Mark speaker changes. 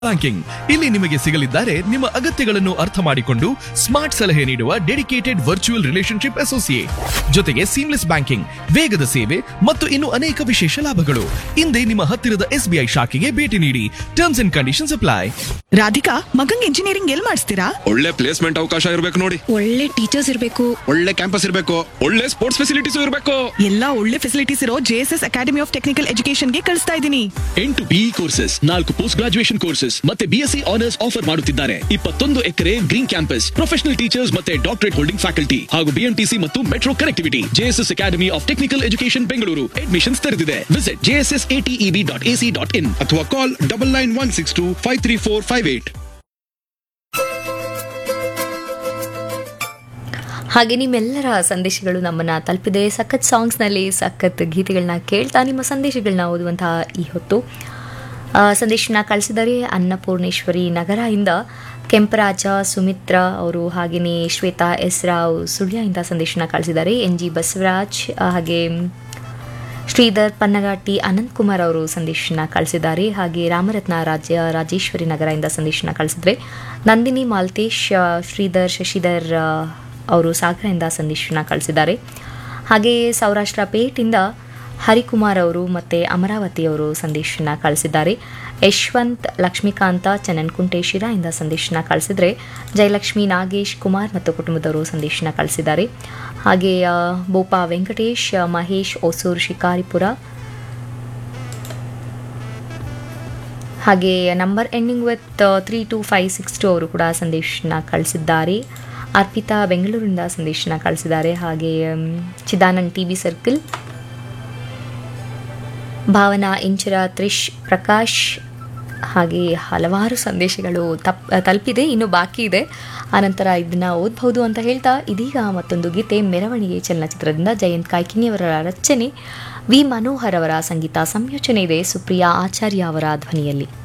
Speaker 1: banking ಇಲ್ಲಿ ನಿಮಗೆ ಸಿಗಲಿದ್ದಾರೆ ನಿಮ್ಮ ಅಗತ್ಯಗಳನ್ನು ಅರ್ಥ ಮಾಡಿಕೊಂಡು ಸ್ಮಾರ್ಟ್ ಸಲಹೆ ನೀಡುವ ಡೆಡಿಕೇಟೆಡ್ ವರ್ಚುವಲ್ ರಿಲೇಶನ್ಶಿಪ್ ಅಸೋಸಿಯೇಟ್ ಜೊತೆಗೆ ಸೀಮ್ಲೆಸ್ ಬ್ಯಾಂಕಿಂಗ್ ವೇಗದ ಸೇವೆ ಮತ್ತು ಇನ್ನು ಅನೇಕ ವಿಶೇಷ ಲಾಭಗಳು ಹಿಂದೆ ನಿಮ್ಮ ಹತ್ತಿರದ ಎಸ್ಬಿಐ ಶಾಖೆಗೆ ಭೇಟಿ ನೀಡಿ terms and conditions apply
Speaker 2: Radhika ಮಗಂಗ್ ಇಂಜಿನಿಯರಿಂಗ್ ಎಲ್ ಮಾಡಿಸ್ತೀರಾ
Speaker 3: ಒಳ್ಳೆ ಪ್ಲೇಸ್ಮೆಂಟ್ ಅವಕಾಶ ಇರಬೇಕು ನೋಡಿ
Speaker 4: ಒಳ್ಳೆ ಟೀಚರ್ಸ್ ಇರಬೇಕು
Speaker 3: ಒಳ್ಳೆ ಕ್ಯಾಂಪಸ್ ಇರಬೇಕು ಒಳ್ಳೆ ಸ್ಪೋರ್ಟ್ಸ್ ಫೆಸಿಲಿಟೀಸ್ ಇರಬೇಕು
Speaker 2: ಎಲ್ಲಾ ಒಳ್ಳೆ ಫೆಸಿಲಿಟೀಸ್ ಇರೋ ಜೆಎಸ್ಎಸ್ ಅಕಾಡೆಮಿ ಆಫ್ ಟೆಕ್ನಿಕಲ್ ಎಜುಕೇಶನ್ಗೆ ಕಳಿಸ್ತಾ ಇದ್ದೀನಿ
Speaker 5: ಎಂಟು ಬಿಇ ಕೋರ್ಸಸ್ ನಾಲ್ಕು ಪೋಸ್ಟ್ ಗ್ರಾಜುಯೇಷನ್ ಕೋರ್ಸಸ್ ಮತ್ತೆ ಬಿಎಸ್ಸಿ ಆನರ್ಸ್ ಆಫರ್ ಮಾಡುತ್ತಿದ್ದಾರೆ ಇಪ್ಪತ್ತೊಂದು acre green campus professional teachers ಮತ್ತೆ ಡಾಕ್ಟರೇಟ್ ಹೋಲ್ಡಿಂಗ್ ಫ್ಯಾಕಲ್ಟಿ ಹಾಗೂ ಬಿಎಂಟಿಸಿ ಮತ್ತು metro connectivity JSS academy of technical education Bengaluru admissions ತೆರೆದಿದೆ visit JSS ATEB dot AC dot in
Speaker 3: ಅಥವಾ call double nine one six two five three four five eight
Speaker 4: ಹಾಗೆ ನಿಮ್ಮೆಲ್ಲರ ಸಂದೇಶಗಳು ನಮ್ಮನ್ನ ತಲುಪಿದೆ ಸಖತ್ ಸಾಂಗ್ಸ್ನಲ್ಲಿ ಸಖತ್ ಗೀತೆಗಳನ್ನ ಕೇಳ್ತಾ ನಿಮ್ಮ ಸಂದೇಶಗಳನ್ನ ಓದುವಂತಹ ಈ ಹೊತ್ತು ಆ, ಸಂದೇಶನ ಕಳಿಸಿದರೆ ಅನ್ನಪೂರ್ಣೇಶ್ವರಿ ನಗರದಿಂದ ಕೆಂಪರಾಜ ಸುಮಿತ್ರ ಅವರು ಹಾಗೆಯೇ ಶ್ವೇತಾ ಎಸ್ ರಾವ್ ಸುಳ್ಯದಿಂದ ಸಂದೇಶನ ಕಳಿಸಿದ್ದಾರೆ ಎನ್ ಜಿ ಬಸವರಾಜ್ ಆ, ಹಾಗೆ ಶ್ರೀಧರ್ ಪನ್ನಗಾಟಿ ಅನಂತ್ ಕುಮಾರ್ ಅವರು ಸಂದೇಶನ ಕಳಿಸಿದ್ದಾರೆ ಹಾಗೆ ರಾಮರತ್ನ ರಾಜ್ಯ ರಾಜೇಶ್ವರಿ ನಗರದಿಂದ ಸಂದೇಶನ ಕಳಿಸಿದ್ರೆ ನಂದಿನಿ ಮಾಲ್ತೇಶ್ ಆ, ಶ್ರೀಧರ್ ಶಶಿಧರ್ ಆ, ಅವರು ಸಾಗರದಿಂದ ಸಂದೇಶನ ಕಳಿಸಿದ್ದಾರೆ ಹಾಗೆ ಸೌರಾಷ್ಟ್ರ ಪೇಟಿಂದ ಹರಿಕುಮಾರ್ ಅವರು ಮತ್ತು ಅಮರಾವತಿ ಅವರು ಸಂದೇಶನ ಕಳಿಸಿದ್ದಾರೆ ಯಶವಂತ್ ಲಕ್ಷ್ಮೀಕಾಂತ ಚನ್ನನ್ಕುಂಟೆ ಶಿರಾಯಿಂದ ಸಂದೇಶನ ಕಳಿಸಿದರೆ ಜಯಲಕ್ಷ್ಮಿ ನಾಗೇಶ್ ಕುಮಾರ್ ಮತ್ತು ಕುಟುಂಬದವರು ಸಂದೇಶನ ಕಳಿಸಿದ್ದಾರೆ ಹಾಗೆ ಆ, ಬೋಪಾ ವೆಂಕಟೇಶ್ ಆ, ಮಹೇಶ್ ಹೊಸೂರು ಶಿಕಾರಿಪುರ ಹಾಗೆ number ending with three two five six two ಅವರು ಕೂಡ ಸಂದೇಶನ ಕಳಿಸಿದ್ದಾರೆ ಅರ್ಪಿತಾ ಬೆಂಗಳೂರಿನಿಂದ ಸಂದೇಶನ ಕಳಿಸಿದ್ದಾರೆ ಹಾಗೆ ಮ್, Chidanand T B circle Bhavana Inchara Trish Prakash ಹಾಗೆ ಹಲವಾರು ಸಂದೇಶಗಳು ತಪ್ ತಲುಪಿದೆ ಇನ್ನು ಬಾಕಿ ಇದೆ ಆನಂತರ ಇದನ್ನ ಓದ್ಬಹುದು ಅಂತ ಹೇಳ್ತಾ ಇದೀಗ ಮತ್ತೊಂದು ಗೀತೆ ಮೆರವಣಿಗೆ ಚಲನಚಿತ್ರದಿಂದ ಜಯಂತ್ ಕಾಯ್ಕಿಣಿಯವರ ರಚನೆ ವಿ ಮನೋಹರ್ ಅವರ ಸಂಗೀತ ಸಂಯೋಜನೆ ಇದೆ ಸುಪ್ರಿಯಾ ಆಚಾರ್ಯ ಅವರ ಧ್ವನಿಯಲ್ಲಿ